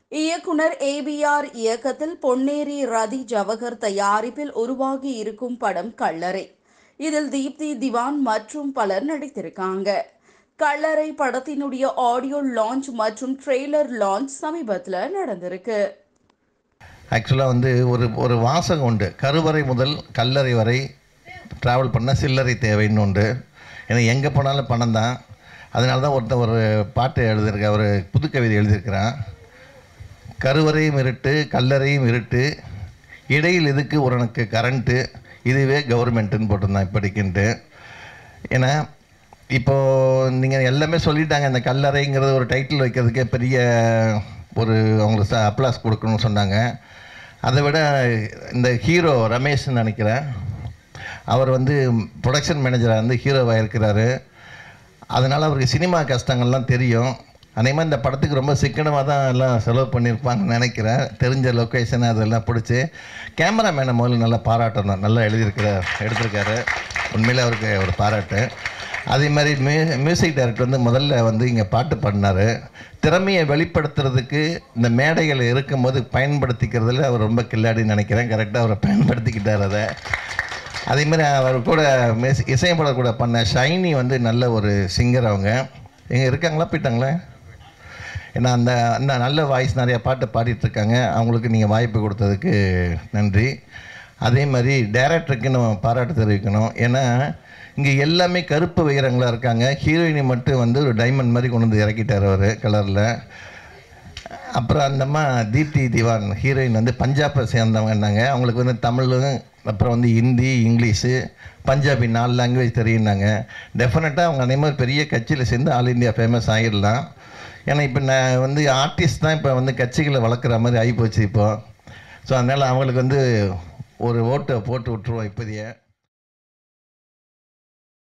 இயக்குனர் ஏபிஆர் இயக்கத்தில் பொன்னேரி ரதி ஜவஹர் தயாரிப்பில் உருவாகி இருக்கும் படம் கல்லறை இதில் தீப்தி திவான் மற்றும் பலர் நடித்திருக்காங்க கல்லறை படத்தினுடைய ஆடியோ லான்ச் மற்றும் ட்ரெய்லர் லான்ச் சமீபத்தில் நடந்திருக்கு ஆக்சுவலாக வந்து ஒரு ஒரு வாசகம் உண்டு கருவறை முதல் கல்லறை வரை ட்ராவல் பண்ண சில்லறை தேவைன்னு உண்டு ஏன்னா எங்கே போனாலும் பணம் தான் அதனால தான் ஒருத்தன் ஒரு பாட்டு எழுதியிருக்க ஒரு புதுக்கவிதை எழுதியிருக்கிறான் கருவறையும் இருட்டு கல்லறையும் இருட்டு இடையில் இதுக்கு உனக்கு கரண்ட்டு இதுவே கவர்மெண்ட்டுன்னு போட்டிருந்தான் இப்படிக்குன்ட்டு ஏன்னா இப்போது நீங்கள் எல்லாமே சொல்லிட்டாங்க இந்த கல்லறைங்கிறது ஒரு டைட்டில் வைக்கிறதுக்கே பெரிய ஒரு அவங்களுக்கு அப்ளாஸ் கொடுக்கணும்னு சொன்னாங்க அதை விட இந்த ஹீரோ ரமேஷ்னு நினைக்கிறேன் அவர் வந்து ப்ரொடக்ஷன் மேனேஜராக வந்து ஹீரோவாக இருக்கிறாரு அதனால் அவருக்கு சினிமா கஷ்டங்கள்லாம் தெரியும் அதேமாதிரி இந்த படத்துக்கு ரொம்ப சிக்கனமாக தான் எல்லாம் செலவு பண்ணியிருப்பாங்கன்னு நினைக்கிறேன் தெரிஞ்ச லொக்கேஷன் அதெல்லாம் பிடிச்சி கேமராமேனை முதல்ல நல்லா பாராட்டணும் நல்லா எழுதியிருக்கிறார் எடுத்திருக்காரு உண்மையிலே அவருக்கு ஒரு பாராட்டு அதே மாதிரி மியூ மியூசிக் டைரக்டர் வந்து முதல்ல வந்து இங்கே பாட்டு பாடினார் திறமையை வெளிப்படுத்துறதுக்கு இந்த மேடைகள் இருக்கும்போது பயன்படுத்திக்கிறதுல அவர் ரொம்ப கில்லாடின்னு நினைக்கிறேன் கரெக்டாக அவரை பயன்படுத்திக்கிட்டார் அதை அதேமாதிரி அவர் கூட மிஸ் இசையப்பட கூட பண்ண ஷைனி வந்து நல்ல ஒரு சிங்கர் அவங்க எங்கே இருக்காங்களா போயிட்டாங்களே ஏன்னா அந்த அந்த நல்ல வாய்ஸ் நிறையா பாட்டு பாடிட்டு இருக்காங்க அவங்களுக்கு நீங்கள் வாய்ப்பு கொடுத்ததுக்கு நன்றி அதே மாதிரி டைரக்டருக்கு நம்ம பாராட்டு தெரிவிக்கணும் ஏன்னா இங்கே எல்லாமே கருப்பு வைரங்களாக இருக்காங்க ஹீரோயினி மட்டும் வந்து ஒரு டைமண்ட் மாதிரி கொண்டு வந்து இறக்கிட்டார் அவர் கலரில் அப்புறம் அந்தம்மா தீப்தி திவான் ஹீரோயின் வந்து பஞ்சாபை சேர்ந்தவங்கன்னாங்க அவங்களுக்கு வந்து தமிழும் அப்புறம் வந்து ஹிந்தி இங்கிலீஷு பஞ்சாபி நாலு லாங்குவேஜ் தெரியும்னாங்க டெஃபினட்டாக அவங்க அதே மாதிரி பெரிய கட்சியில் சேர்ந்து ஆல் இந்தியா ஃபேமஸ் ஆகிடலாம் ஏன்னா இப்போ நான் வந்து ஆர்டிஸ்ட் தான் இப்போ வந்து கட்சிகளை வளர்க்குற மாதிரி ஆகிப்போச்சு இப்போ ஸோ அதனால் அவங்களுக்கு வந்து ஒரு ஓட்டை போட்டு விட்ருவோம் இப்போதைய